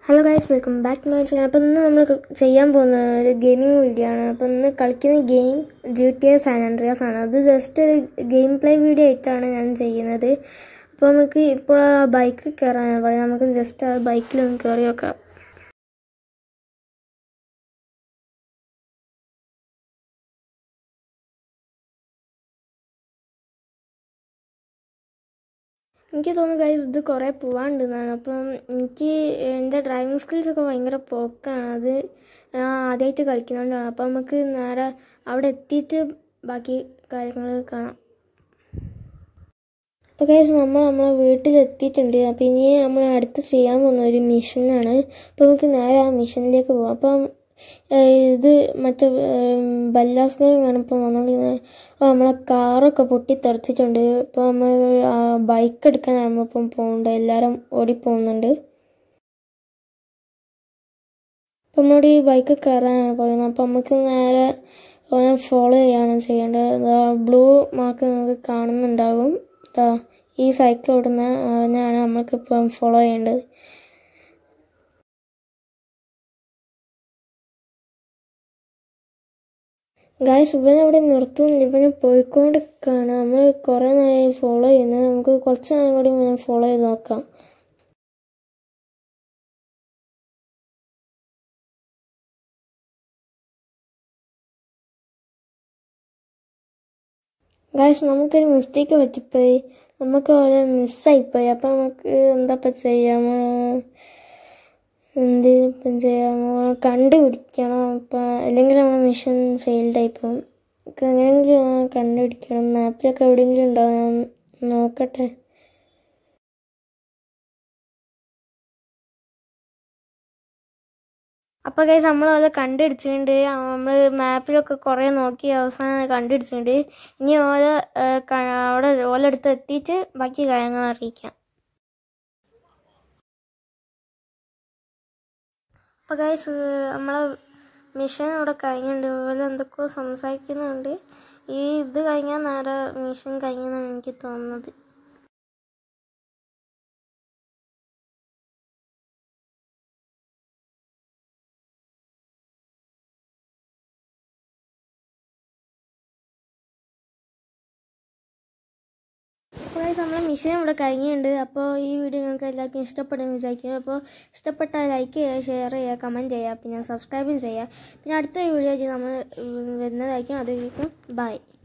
hello guys welcome back to my channel അപ്പോൾ ഇന്ന് നമ്മൾ ചെയ്യാൻ പോകുന്ന ഒരു ഗെയിമിംഗ് വീഡിയോ ആണ് അപ്പോൾ ഇന്ന് കളിക്കുന്ന game G T A San Andreas ആണ് അത് ജസ്റ്റ് ഒരു ഗെയിം പ്ലേ വീഡിയോ ആയിട്ടാണ് ഞാൻ ചെയ്യുന്നത് അപ്പോൾ നമുക്ക് ഇപ്പോൾ ആ ബൈക്ക് കയറാൻ പറയാം നമുക്ക് ജസ്റ്റ് ആ ബൈക്കിലൊന്ന് കയറി നോക്കാം എനിക്ക് തോന്നുന്നു ഗൈസ് ഇത് കുറേ പോവാണ്ടെന്നാണ് അപ്പം എനിക്ക് എൻ്റെ ഡ്രൈവിംഗ് സ്കിൽസ് ഒക്കെ ഭയങ്കര പോക്കാണ് അത് ഞാൻ ആദ്യമായിട്ട് കളിക്കുന്നതുകൊണ്ടാണ് അപ്പം നമുക്ക് നേരെ അവിടെ എത്തിയിട്ട് ബാക്കി കാര്യങ്ങൾ കാണാം അപ്പോൾ ഗൈസ് നമ്മൾ നമ്മളെ വീട്ടിലെത്തിയിട്ടുണ്ട് അപ്പോൾ ഇനി നമ്മൾ അടുത്ത് ചെയ്യാൻ പോകുന്ന ഒരു മിഷനാണ് അപ്പോൾ നമുക്ക് നേരെ ആ മിഷനിലേക്ക് പോകാം അപ്പം ഇത് മറ്റേ ബല്ലാസ്കാരാണ് ഇപ്പം വന്നുകൊണ്ടിരുന്നത് അപ്പോൾ നമ്മളെ കാറൊക്കെ പൊട്ടിത്തെറിച്ചിട്ടുണ്ട് ഇപ്പോൾ നമ്മൾ ബൈക്ക് എടുക്കാനാണ് നമ്മളിപ്പം പോകുന്നുണ്ട് എല്ലാവരും ഓടിപ്പോകുന്നുണ്ട് അപ്പം നമ്മളോട് ഈ ബൈക്ക് കയറാനാണ് പറയുന്നത് അപ്പം നമുക്ക് നേരെ ഫോളോ ചെയ്യാണ് ചെയ്യേണ്ടത് ബ്ലൂ മാർക്ക് നിങ്ങൾക്ക് കാണുന്നുണ്ടാകും ഈ സൈക്കിൾ ഓടുന്ന അവനാണ് നമ്മൾക്കിപ്പം ഫോളോ ചെയ്യേണ്ടത് ഗായ്സ് ഇവനെ അവിടെ നിർത്തുന്നില്ല ഇവനെ പോയിക്കൊണ്ടിരിക്കുകയാണ് നമ്മൾ കുറേ നേരം ഫോളോ ചെയ്യുന്നത് നമുക്ക് കുറച്ച് നേരം കൂടി ഇവനെ ഫോളോ ചെയ്ത് നോക്കാം ഗായ്സ് നമുക്കൊരു മിസ്റ്റേക്ക് പറ്റിപ്പോയി നമുക്ക് ഓരോ മിസ്സായിപ്പോയി അപ്പം നമുക്ക് എന്താ ഇപ്പം ചെയ്യാം എന്ത് ഇപ്പം ചെയ്യാം കണ്ടുപിടിക്കണം ഇപ്പം അല്ലെങ്കിൽ നമ്മുടെ മിഷൻ ഫെയിൽഡ് ആയിപ്പോകും എങ്ങനെയെങ്കിലും കണ്ടുപിടിക്കണം മാപ്പിലൊക്കെ എവിടെയെങ്കിലും ഉണ്ടാവും ഞാൻ നോക്കട്ടെ അപ്പോൾ കൈസ് നമ്മൾ അത് കണ്ടുപിടിച്ചിട്ടുണ്ട് നമ്മൾ മാപ്പിലൊക്കെ കുറേ നോക്കി അവസാനം കണ്ടുപിടിച്ചിട്ടുണ്ട് ഇനി ഓരോ അവിടെ ഓലെടുത്ത് എത്തിയിട്ട് ബാക്കി കാര്യങ്ങൾ അറിയിക്കാം അപ്പോൾ ഗൈസ് നമ്മളെ മിഷൻ ഇവിടെ കഴിഞ്ഞിട്ടുണ്ട് അതുപോലെ എന്തൊക്കെയോ സംസാരിക്കുന്നുണ്ട് ഈ ഇത് കഴിഞ്ഞാൽ നേരെ മിഷൻ കഴിഞ്ഞെന്നാണ് എനിക്ക് തോന്നുന്നത് അപ്പോൾ ഗൈസ് നമ്മളെ മിഷൻ ഇവിടെ കഴിഞ്ഞിട്ടുണ്ട് അപ്പോൾ ഈ വീഡിയോ നിങ്ങൾക്ക് എല്ലാവർക്കും ഇഷ്ടപ്പെടുമെന്ന് വിചാരിക്കുന്നു അപ്പോൾ ഇഷ്ടപ്പെട്ടാൽ ലൈക്ക് ചെയ്യുക ഷെയർ ചെയ്യുക കമൻറ്റ് ചെയ്യുക പിന്നെ സബ്സ്ക്രൈബും ചെയ്യുക പിന്നെ അടുത്ത വീഡിയോ നമ്മൾ വരുന്നതായിരിക്കും അതായിരിക്കും ബൈ